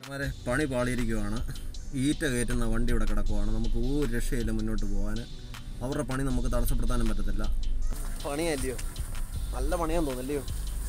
അവരെ പണി പാളിയിരിക്കുവാണ് ഈറ്റ കയറ്റുന്ന വണ്ടി ഇവിടെ കിടക്കുവാണ് നമുക്ക് ഒരു രക്ഷയില്ല മുന്നോട്ട് പോകാൻ അവരുടെ പണി നമുക്ക് തടസ്സപ്പെടുത്താനും പറ്റത്തില്ല പണിയല്ലയോ നല്ല പണിയാന്ന് തോന്നല്ലയോ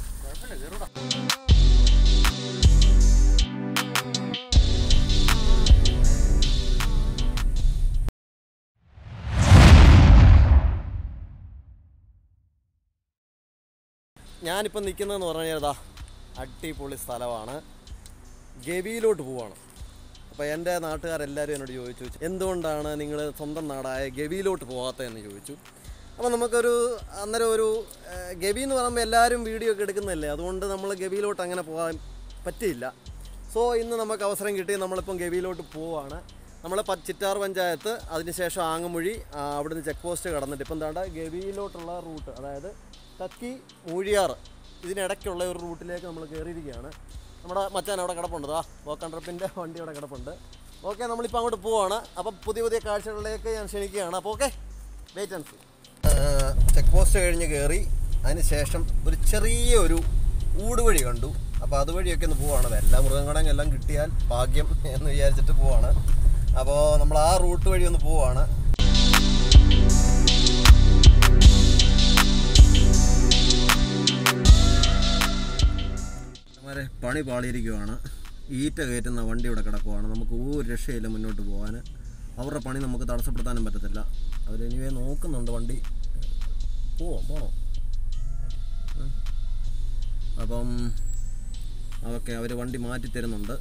ഞാനിപ്പം നിൽക്കുന്നതെന്ന് പറഞ്ഞു കഴിഞ്ഞാൽ ഇതാ അടിപൊളി സ്ഥലമാണ് ഗവിയിലോട്ട് പോവാണ് അപ്പോൾ എൻ്റെ നാട്ടുകാരെല്ലാവരും എന്നോട് ചോദിച്ചു എന്തുകൊണ്ടാണ് നിങ്ങൾ സ്വന്തം നാടായ ഗവിയിലോട്ട് പോകാത്തതെന്ന് ചോദിച്ചു അപ്പോൾ നമുക്കൊരു അന്നേരം ഒരു ഏഹ്, ഗവി എന്ന് പറയുമ്പോൾ എല്ലാവരും വീഡിയോ ഒക്കെ എടുക്കുന്നതല്ലേ അതുകൊണ്ട് നമ്മൾ ഗവിയിലോട്ട് അങ്ങനെ പോകാൻ പറ്റിയില്ല സോ ഇന്ന് നമുക്ക് അവസരം കിട്ടി നമ്മളിപ്പം ഗവിയിലോട്ട് പോവാണ് നമ്മൾ ചിറ്റാർ പഞ്ചായത്ത് അതിനുശേഷം ആങ്ങമൊഴി ആ, അവിടുന്ന് ചെക്ക് പോസ്റ്റ് കടന്നിട്ട് ഇപ്പം എന്താണ്ട് ഗവിയിലോട്ടുള്ള റൂട്ട് അതായത് കക്കി മൂഴിയാർ ഇതിനിടയ്ക്കുള്ള ഒരു റൂട്ടിലേക്ക് നമ്മൾ കയറിയിരിക്കുകയാണ് നമ്മുടെ മച്ചാൻ അവിടെ കിടപ്പുണ്ട് ആ വോക്കൺട്രപ്പിൻ്റെ വണ്ടി അവിടെ കിടപ്പുണ്ട് ഓക്കെ നമ്മളിപ്പോൾ അങ്ങോട്ട് പോവാണ് അപ്പം പുതിയ പുതിയ കാഴ്ചകളിലേക്ക് ഞാൻ ക്ഷണിക്കുകയാണ് അപ്പോൾ okay wait and see check post കഴിഞ്ഞ് കയറി അതിന് ശേഷം ഒരു ചെറിയ ഒരു ഊടുവഴി കണ്ടു അപ്പോൾ അതുവഴിയൊക്കെ ഒന്ന് പോവാണ് എല്ലാ മൃഗങ്ങളും എല്ലാം കിട്ടിയാൽ ഭാഗ്യം എന്ന് വിചാരിച്ചിട്ട് പോവാണ് അപ്പോൾ നമ്മൾ ആ റൂട്ട് വഴി ഒന്ന് പോവാണ് അവരെ പണി പാളിയിരിക്കുവാണ് ഈറ്റ കയറ്റുന്ന വണ്ടി ഇവിടെ കിടക്കുവാണ് നമുക്ക് ഒരു രക്ഷയില്ല മുന്നോട്ട് പോകാൻ അവരുടെ പണി നമുക്ക് തടസ്സപ്പെടുത്താനും പറ്റത്തില്ല അവരെനിവേ നോക്കുന്നുണ്ട് വണ്ടി പോവാം പോണോ ഉം. അപ്പം അതൊക്കെ അവർ വണ്ടി മാറ്റി തരുന്നുണ്ട്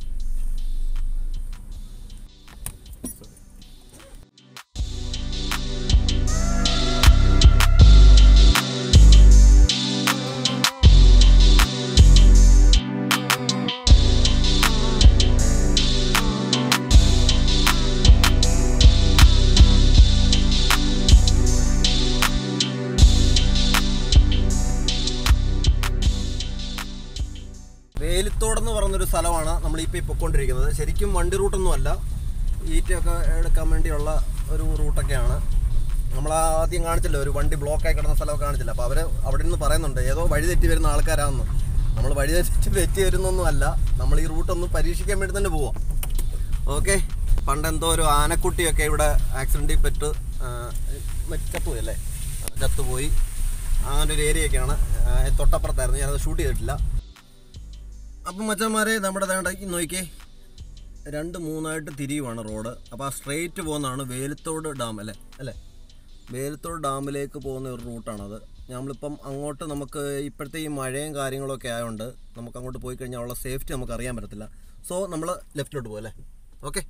വേലിത്തോടെന്ന് പറഞ്ഞൊരു സ്ഥലമാണ് നമ്മളിപ്പോൾ ഈ പൊയ്ക്കൊണ്ടിരിക്കുന്നത് ശരിക്കും വണ്ടി റൂട്ടൊന്നും അല്ല ഈറ്റയൊക്കെ എടുക്കാൻ വേണ്ടിയുള്ള ഒരു റൂട്ടൊക്കെയാണ് നമ്മൾ ആദ്യം കാണിച്ചല്ലോ ഒരു വണ്ടി ബ്ലോക്കായി കിടന്ന സ്ഥലമൊക്കെ കാണിച്ചില്ല അപ്പോൾ അവർ അവിടെ നിന്ന് പറയുന്നുണ്ട് ഏതോ വഴി തെറ്റി വരുന്ന ആൾക്കാരാണെന്ന് നമ്മൾ വഴി തെറ്റി തെറ്റി വരുന്നൊന്നും അല്ല നമ്മൾ ഈ റൂട്ടൊന്ന് പരീക്ഷിക്കാൻ വേണ്ടി തന്നെ പോവാം ഓക്കെ പണ്ട് എന്തോ ഒരു ആനക്കുട്ടിയൊക്കെ ഇവിടെ ആക്സിഡൻറ്റിൽ പെട്ട് ആ, മറ്റ് ചത്തുപോയി അല്ലേ ആ, ചത്തുപോയി അങ്ങനെ ഒരു ഏരിയയൊക്കെയാണ് ആ, തൊട്ടപ്പുറത്തായിരുന്നു ഞാനത് ഷൂട്ട് ചെയ്തിട്ടില്ല അപ്പം മച്ചന്മാരെ നമ്മുടെ വേണ്ട നോക്കിക്കേ രണ്ട് മൂന്നായിട്ട് തിരിയുവാണ് റോഡ് അപ്പോൾ ആ സ്ട്രെയിറ്റ് പോകുന്നതാണ് വേലത്തോട് ഡാം അല്ലേ അല്ലേ വേലത്തോട് ഡാമിലേക്ക് പോകുന്ന ഒരു റൂട്ടാണത് നമ്മളിപ്പം അങ്ങോട്ട് നമുക്ക് ഇപ്പോഴത്തെ ഈ മഴയും കാര്യങ്ങളൊക്കെ ആയതുകൊണ്ട് നമുക്ക് അങ്ങോട്ട് പോയി കഴിഞ്ഞാൽ ഉള്ള സേഫ്റ്റി നമുക്ക് അറിയാൻ പറ്റത്തില്ല സോ നമ്മൾ ലെഫ്റ്റിലോട്ട് പോകും അല്ലേ ഓക്കെ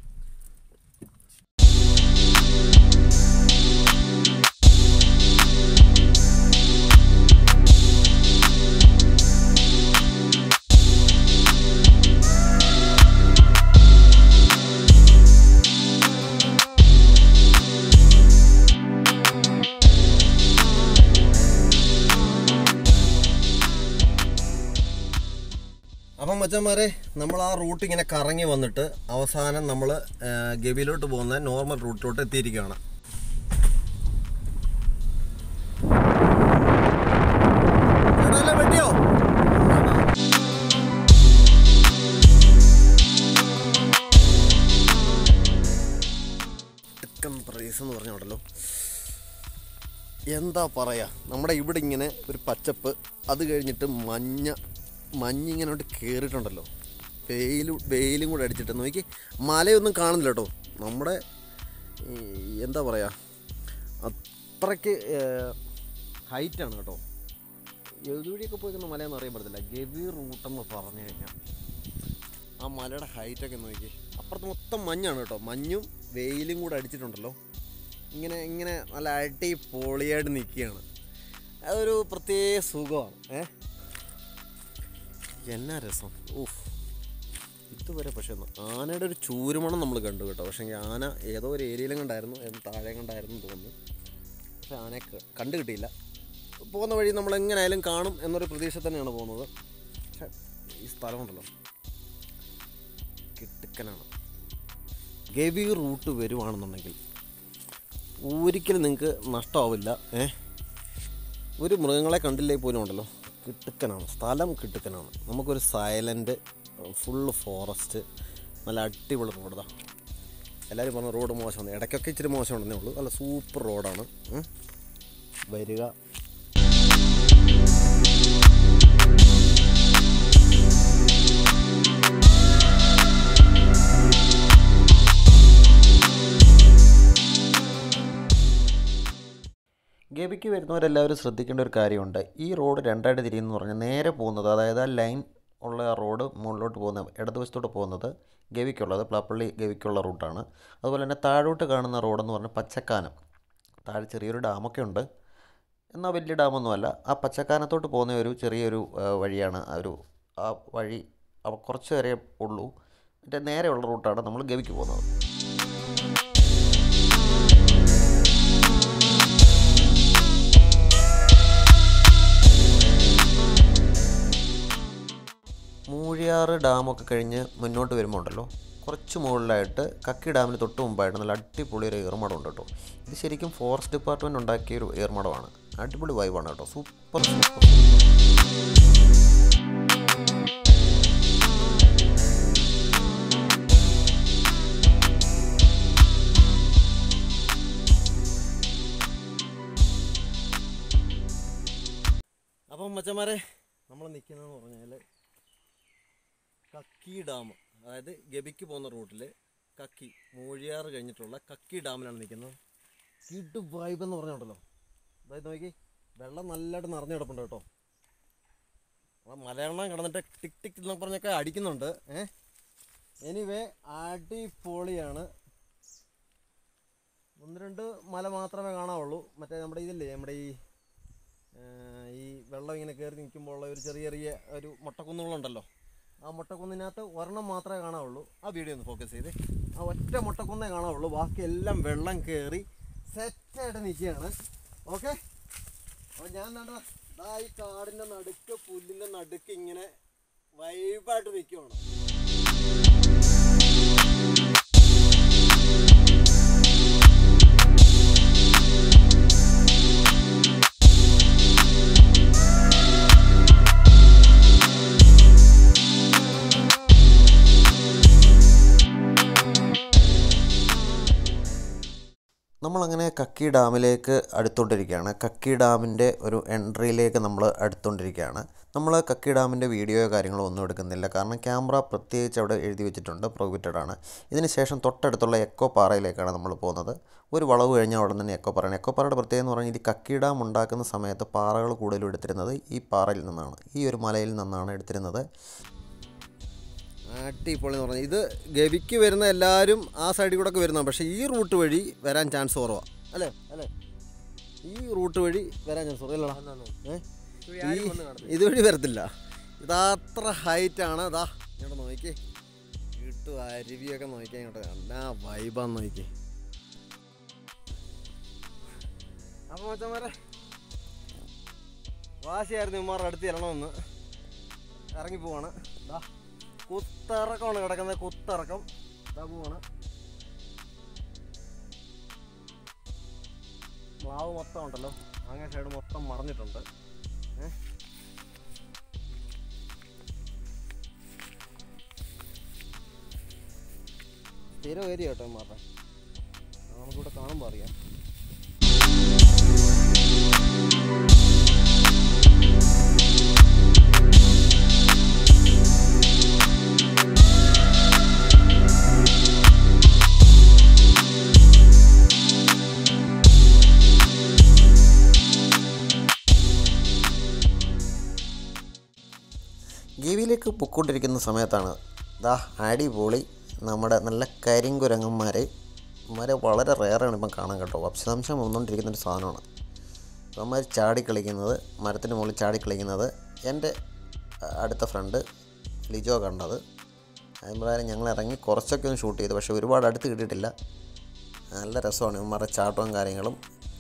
അപ്പം മച്ചന്മാരെ നമ്മൾ ആ റൂട്ട് ഇങ്ങനെ കറങ്ങി വന്നിട്ട് അവസാനം നമ്മൾ ഗവിയിലോട്ട് പോകുന്ന നോർമൽ റൂട്ടിലോട്ട് എത്തിയിരിക്കുകയാണ് ചേട്ടാ, എല്ലാം വെട്ടിയോ ചിക്കൻ പ്രൈസ് എന്ന് പറഞ്ഞുണ്ടല്ലോ എന്താ പറയാ നമ്മുടെ ഇവിടെ ഇങ്ങനെ ഒരു പച്ചപ്പ് അത് കഴിഞ്ഞിട്ട് മഞ്ഞ മഞ്ഞിങ്ങനോട്ട് കയറിയിട്ടുണ്ടല്ലോ വെയിലും വെയിലും കൂടെ അടിച്ചിട്ട് നോക്കി മലയൊന്നും കാണുന്നില്ല കേട്ടോ നമ്മുടെ ഈ എന്താ പറയുക അത്രയ്ക്ക് ഹൈറ്റാണ് കേട്ടോ എഴുതുവഴിയൊക്കെ പോയിക്കുന്ന മലയെന്ന് അറിയാൻ പറ്റത്തില്ല ഗവി റൂട്ടെന്ന് പറഞ്ഞു കഴിഞ്ഞാൽ ആ മലയുടെ ഹൈറ്റൊക്കെ നോക്കി അപ്പുറത്ത് മൊത്തം മഞ്ഞാണ് കേട്ടോ മഞ്ഞും വെയിലും കൂടെ അടിച്ചിട്ടുണ്ടല്ലോ ഇങ്ങനെ ഇങ്ങനെ നല്ല അടി പൊളിയായിട്ട് നിൽക്കുകയാണ് അതൊരു പ്രത്യേക സുഖമാണ് ഏ എന്നാ രസം ഊഫ് ഇതുവരെ പക്ഷേ ഒന്ന് ആനയുടെ ഒരു ചൂരുമണം നമ്മൾ കണ്ടു കേട്ടോ പക്ഷേ ആന ഏതോ ഒരു ഏരിയയിലും കണ്ടായിരുന്നു ഏതോ താഴെ കണ്ടായിരുന്നു എന്ന് തോന്നുന്നു പക്ഷേ ആനയെ ക- കണ്ടു കിട്ടിയില്ല പോകുന്ന വഴി നമ്മൾ എങ്ങനെയായാലും കാണും എന്നൊരു പ്രതീക്ഷ തന്നെയാണ് പോകുന്നത് പക്ഷേ ഈ സ്ഥലമുണ്ടല്ലോ കിട്ടുക്കനാണ് ഗവി റൂട്ട് വരുവാണെന്നുണ്ടെങ്കിൽ ഒരിക്കലും നിങ്ങൾക്ക് നഷ്ടമാവില്ല ഏ ഒരു മൃഗങ്ങളെ കണ്ടില്ലേ പോലും ഉണ്ടല്ലോ കിട്ടുക്കനാണ് സ്ഥലം കിട്ടുക്കനാണ് നമുക്കൊരു സൈലൻറ്റ് ഫുള്ള് ഫോറസ്റ്റ് നല്ല അടിപൊളി റോഡ് ഇതാ എല്ലാവരും പറഞ്ഞ റോഡ് മോശമാണ് ഇടയ്ക്കൊക്കെ ഇച്ചിരി മോശമുണ്ടെന്നേ ഉള്ളൂ നല്ല സൂപ്പർ റോഡാണ് ഉം. വരിക ഗവിക്ക് വരുന്നവരെല്ലാവരും ശ്രദ്ധിക്കേണ്ട ഒരു കാര്യമുണ്ട് ഈ റോഡ് രണ്ടായിട്ട് തിരിയുന്നു പറഞ്ഞാൽ നേരെ പോകുന്നത് അതായത് ആ ലൈൻ ഉള്ള ആ റോഡ് മുകളിലോട്ട് പോകുന്ന ഇടതുവശത്തോട്ട് പോകുന്നത് ഗവിക്കുള്ളത് പ്ലാപ്പള്ളി ഗവിക്കുള്ള റൂട്ടാണ് അതുപോലെ തന്നെ താഴോട്ട് കാണുന്ന റോഡെന്ന് പറഞ്ഞാൽ പച്ചക്കാനം താഴെ ചെറിയൊരു ഡാമൊക്കെ ഉണ്ട് എന്നാൽ വലിയ ഡാമൊന്നുമല്ല ആ പച്ചക്കാനത്തോട്ട് പോകുന്ന ഒരു ചെറിയൊരു ആ, വഴിയാണ് ആ ഒരു ആ വഴി അവ കുറച്ച് വരെ ഉള്ളൂ മറ്റേ നേരെയുള്ള റൂട്ടാണ് നമ്മൾ ഗവിക്ക് പോകുന്നത് മൂഴിയാറ് ഡാമൊക്കെ കഴിഞ്ഞ് മുന്നോട്ട് വരുമ്പോൾ ഉണ്ടല്ലോ കുറച്ച് മുകളിലായിട്ട് കക്കി ഡാമിന് തൊട്ട് മുമ്പായിട്ട് നല്ല അടിപൊളി ഒരു ഏർമടം ഉണ്ട് കേട്ടോ ഇത് ശരിക്കും ഫോറസ്റ്റ് ഡിപ്പാർട്ട്മെൻറ്റ് ഉണ്ടാക്കിയ ഒരു ഏർമടമാണ് അടിപൊളി വൈബാണ് കേട്ടോ സൂപ്പർ സൂപ്പർ അപ്പം മച്ചന്മാരെ നമ്മൾ നിൽക്കുന്നതെന്ന് പറഞ്ഞാൽ കക്കി ഡാം അതായത് ഗബിക്ക് പോകുന്ന റൂട്ടിൽ കക്കി മൂഴിയാറ് കഴിഞ്ഞിട്ടുള്ള കക്കി ഡാമിലാണ് നിൽക്കുന്നത് കിഡ് വൈബ് എന്ന് പറഞ്ഞുണ്ടല്ലോ അതായത് നോക്കി വെള്ളം നല്ലതായിട്ട് നിറഞ്ഞു കിടപ്പുണ്ട് കേട്ടോ ആ മലയെണ്ണം കിടന്നിട്ട് ടിക് ടിക് എന്ന് പറഞ്ഞൊക്കെ അടിക്കുന്നുണ്ട് ഏ എനിവേ അടിപൊളിയാണ് ഒന്ന് രണ്ട് മല മാത്രമേ കാണാവുള്ളൂ മറ്റേ നമ്മുടെ ഇതില്ലേ നമ്മുടെ ഈ ആ, ഈ വെള്ളം ഇങ്ങനെ കയറി നിൽക്കുമ്പോൾ ഉള്ള ഒരു ചെറിയ ചെറിയ ഒരു മുട്ടക്കുന്നുകളുണ്ടല്ലോ ആ മുട്ടക്കുന്നിനകത്ത് ഒരെണ്ണം മാത്രമേ കാണാവുള്ളൂ ആ വീഡിയോ ഒന്ന് ഫോക്കസ് ചെയ്ത് ആ ഒറ്റ മുട്ടക്കുന്നേ കാണാവുള്ളൂ ബാക്കി എല്ലാം വെള്ളം കയറി സെറ്റായിട്ട് നിൽക്കുകയാണ് ഓക്കെ അപ്പോൾ ഞാൻ എന്താ ദാ ഈ കാടിൻ്റെ നടുക്ക് പുല്ലിൻ്റെ നടുക്ക് ഇങ്ങനെ വൈബായിട്ട് നിൽക്കുവാണ് നമ്മളങ്ങനെ കക്കി ഡാമിലേക്ക് അടുത്തുകൊണ്ടിരിക്കുകയാണ് കക്കി ഡാമിൻ്റെ ഒരു എൻട്രിയിലേക്ക് നമ്മൾ അടുത്തുകൊണ്ടിരിക്കുകയാണ് നമ്മൾ കക്കി ഡാമിൻ്റെ വീഡിയോയോ കാര്യങ്ങളോ ഒന്നും എടുക്കുന്നില്ല കാരണം ക്യാമറ പ്രത്യേകിച്ച് അവിടെ എഴുതി വെച്ചിട്ടുണ്ട് പ്രൊഹിബിറ്റഡ് ആണ് ഇതിന് ശേഷം തൊട്ടടുത്തുള്ള എക്കോ പാറയിലേക്കാണ് നമ്മൾ പോകുന്നത് ഒരു വളവ് കഴിഞ്ഞാൽ അവിടെ തന്നെ എക്കോ പാറയാണ് എക്കോ പാറയുടെ പ്രത്യേകത എന്ന് പറഞ്ഞാൽ ഈ കക്കി ഡാം ഉണ്ടാക്കുന്ന സമയത്ത് പാറകൾ കൂടുതലും എടുത്തിരുന്നത് ഈ പാറയിൽ നിന്നാണ് ഈ ഒരു മലയിൽ നിന്നാണ് എടുത്തിരുന്നത് അടിപൊളി എന്ന് പറഞ്ഞാൽ ഇത് ഗവിക്ക് വരുന്ന എല്ലാവരും ആ സൈഡിൽ കൂടെ ഒക്കെ വരുന്നതാണ് പക്ഷേ ഈ റൂട്ട് വഴി വരാൻ ചാൻസ് കുറവാണ് അല്ലേ അല്ലേ ഈ റൂട്ട് വഴി വരാൻ ചാൻസ് കുറവല്ലടാ ഏ ഈ ഇതുവഴി വരത്തില്ല ഇതത്ര ഹൈറ്റാണ് ഇതാ ഇങ്ങോട്ട് നോക്കി ഇട്ടു അരുവിയൊക്കെ നോക്കിയാൽ ഇങ്ങോട്ട് എന്നാ വൈബാന്ന് നോക്കി അപ്പോൾ മച്ചന്മാരെ വാശിയായിരുന്നു ഇമാരുടെ അടുത്ത് ചെല്ലണമെന്ന് ഇറങ്ങി പോവാണ് ദാ കുത്തിറക്കമാണ് കിടക്കുന്നത് കുത്തിറക്കം ഇതാ പോവാണ് മാവ് മൊത്തം ഉണ്ടല്ലോ അങ്ങനെ സൈഡ് മൊത്തം മറഞ്ഞിട്ടുണ്ട് ഏ? സ്ഥിരം ഏരിയ കേട്ടോ മാറ നമുക്കിവിടെ കാണുമ്പോൾ അറിയാം ഗവിയിലേക്ക് പൊക്കോണ്ടിരിക്കുന്ന സമയത്താണ് ദാ അടിപൊളി നമ്മുടെ നല്ല കരിങ്കുരങ്ങന്മാരെ ഇവന്മാരെ വളരെ റെയറാണ് ഇപ്പം കാണാൻ കേട്ടോ വംശനാംശം വന്നുകൊണ്ടിരിക്കുന്ന ഒരു സാധനമാണ് ഇവന്മാർ ചാടിക്കളിക്കുന്നത് മരത്തിന് മുകളിൽ ചാടിക്കളിക്കുന്നത് എൻ്റെ അഹ്, അടുത്ത ഫ്രണ്ട് ലിജോ കണ്ടത് അതുപ്രകാരം ഞങ്ങൾ ഇറങ്ങി കുറച്ചൊക്കെ ഒന്ന് ഷൂട്ട് ചെയ്തു പക്ഷേ ഒരുപാട് അടുത്ത് കിട്ടിയിട്ടില്ല നല്ല രസമാണ് ഇവന്മാരുടെ ചാട്ടവും കാര്യങ്ങളും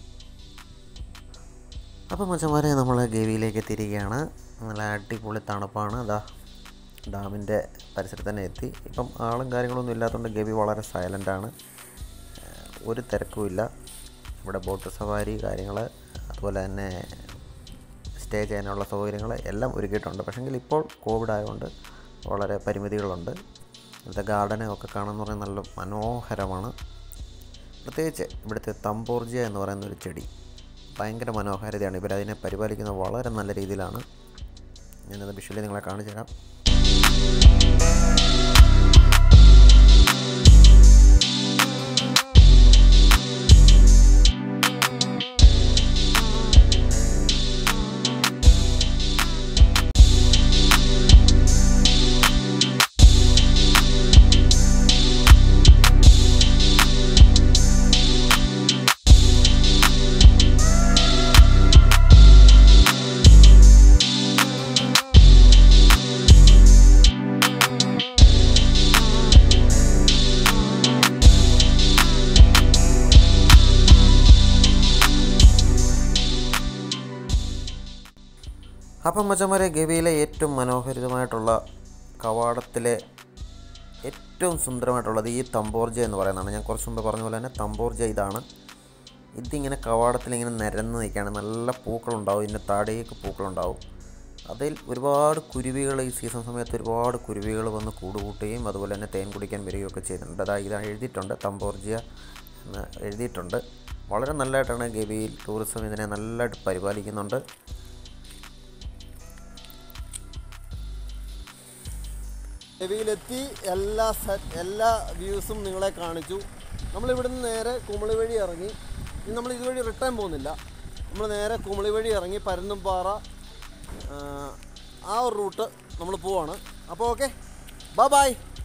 അപ്പോൾ മച്ചന്മാരെ നമ്മൾ ഗവിയിലേക്ക് എത്തിയിരിക്കുകയാണ് നല്ല അടിപൊളി തണുപ്പാണ് അതാ ഡാമിൻ്റെ പരിസരത്ത് തന്നെ എത്തി ഇപ്പം ആളും കാര്യങ്ങളൊന്നും ഇല്ലാത്തതുകൊണ്ട് ഗവി വളരെ സൈലൻ്റാണ് ഒരു തിരക്കുമില്ല ഇവിടെ ബോട്ട് സവാരി കാര്യങ്ങൾ അതുപോലെ തന്നെ സ്റ്റേ ചെയ്യാനുള്ള സൗകര്യങ്ങൾ എല്ലാം ഒരുക്കിയിട്ടുണ്ട് പക്ഷേങ്കിൽ ഇപ്പോൾ കോവിഡ് ആയതുകൊണ്ട് വളരെ പരിമിതികളുണ്ട് ഇവിടുത്തെ ഗാർഡനും ഒക്കെ കാണാൻ പറഞ്ഞാൽ നല്ല മനോഹരമാണ് പ്രത്യേകിച്ച് ഇവിടുത്തെ തമ്പോർജിയ എന്ന് പറയുന്ന ഒരു ചെടി ഭയങ്കര മനോഹാരിതയാണ് ഇവരതിനെ പരിപാലിക്കുന്നത് വളരെ നല്ല രീതിയിലാണ് ഞാനത് വിഷ്വലി നിങ്ങളെ കാണിച്ചു തരാം അപ്പം മച്ചന്മാരെ ഗവിയിലെ ഏറ്റവും മനോഹരിതമായിട്ടുള്ള കവാടത്തിലെ ഏറ്റവും സുന്ദരമായിട്ടുള്ളത് ഈ തമ്പോർജ എന്ന് പറയുന്നതാണ് ഞാൻ കുറച്ച് മുമ്പ് പറഞ്ഞ പോലെ തന്നെ തമ്പോർജ ഇതാണ് ഇതിങ്ങനെ കവാടത്തിൽ ഇങ്ങനെ നിരന്ന് നിൽക്കുകയാണ് നല്ല പൂക്കളുണ്ടാവും ഇതിൻ്റെ താഴേക്ക് പൂക്കളുണ്ടാവും അതിൽ ഒരുപാട് കുരുവികൾ ഈ സീസൺ സമയത്ത് ഒരുപാട് കുരുവികൾ വന്ന് കൂടുകൂട്ടുകയും അതുപോലെ തന്നെ തേൻ കുടിക്കാൻ വരികയൊക്കെ ചെയ്യുന്നുണ്ട് അതാ ഇതാ എഴുതിയിട്ടുണ്ട് തമ്പോർജിയ എന്ന് എഴുതിയിട്ടുണ്ട് വളരെ നല്ലതായിട്ടാണ് ഗവിയിൽ ടൂറിസം ഇതിനെ നല്ലതായിട്ട് പരിപാലിക്കുന്നുണ്ട് ഗവിയിലെത്തി എല്ലാ സെറ്റ് എല്ലാ വ്യൂസും നിങ്ങളെ കാണിച്ചു നമ്മളിവിടുന്ന് നേരെ കുമളി വഴി ഇറങ്ങി ഇനി നമ്മൾ ഇതുവഴി റിട്ടേൺ പോകുന്നില്ല നമ്മൾ നേരെ കുമളി വഴി ഇറങ്ങി പരുന്തുംപാറ ആ, ആ ഒരു റൂട്ട് നമ്മൾ പോവാണ് അപ്പോൾ ഓക്കെ ബൈ ബൈ